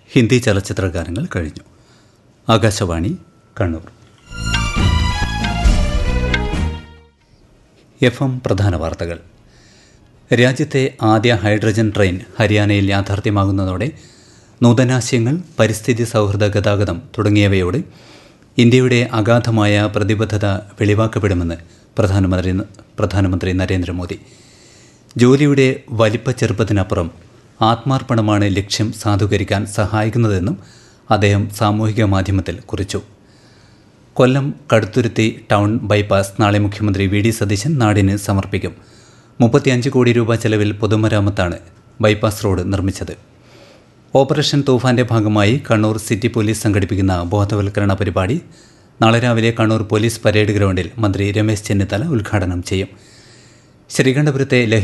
ഹിന്ദി ചലച്ചിത്ര ഗാനങ്ങൾ കഴിഞ്ഞു ആകാശവാണി കണ്ണൂർ എഫ് എം പ്രധാന വാർത്തകൾ രാജ്യത്തെ ആദ്യ ഹൈഡ്രജൻ ട്രെയിൻ ഹരിയാനയിൽ യാഥാർത്ഥ്യമാകുന്നതോടെ നൂതനാശയങ്ങൾ പരിസ്ഥിതി സൗഹൃദ ഗതാഗതം തുടങ്ങിയവയോട് ഇന്ത്യയുടെ അഗാധമായ പ്രതിബദ്ധത വെളിവാക്കപ്പെടുമെന്ന് പ്രധാനമന്ത്രി പ്രധാനമന്ത്രി നരേന്ദ്രമോദി ജോലിയുടെ വലിപ്പ ചെറുപ്പത്തിനപ്പുറം ആത്മാർപ്പണമാണ് ലക്ഷ്യം സാധൂകരിക്കാൻ സഹായിക്കുന്നതെന്നും അദ്ദേഹം സാമൂഹിക മാധ്യമത്തിൽ കുറിച്ചു കൊല്ലം കടുത്തുരുത്തി ടൗൺ ബൈപ്പാസ് നാളെ മുഖ്യമന്ത്രി വി ഡി സതീശൻ നാടിന് സമർപ്പിക്കും മുപ്പത്തിയഞ്ച് കോടി രൂപ ചെലവിൽ പൊതുമരാമത്താണ് ബൈപ്പാസ് റോഡ് നിർമ്മിച്ചത് ഓപ്പറേഷൻ തൂഫാന്റെ ഭാഗമായി കണ്ണൂർ സിറ്റി പോലീസ് സംഘടിപ്പിക്കുന്ന ബോധവൽക്കരണ പരിപാടി നാളെ രാവിലെ കണ്ണൂർ പോലീസ് പരേഡ് ഗ്രൗണ്ടിൽ മന്ത്രി രമേശ് ചെന്നിത്തല ഉദ്ഘാടനം ചെയ്യും ശ്രീകണ്ഠപുരത്തെ ലഹരി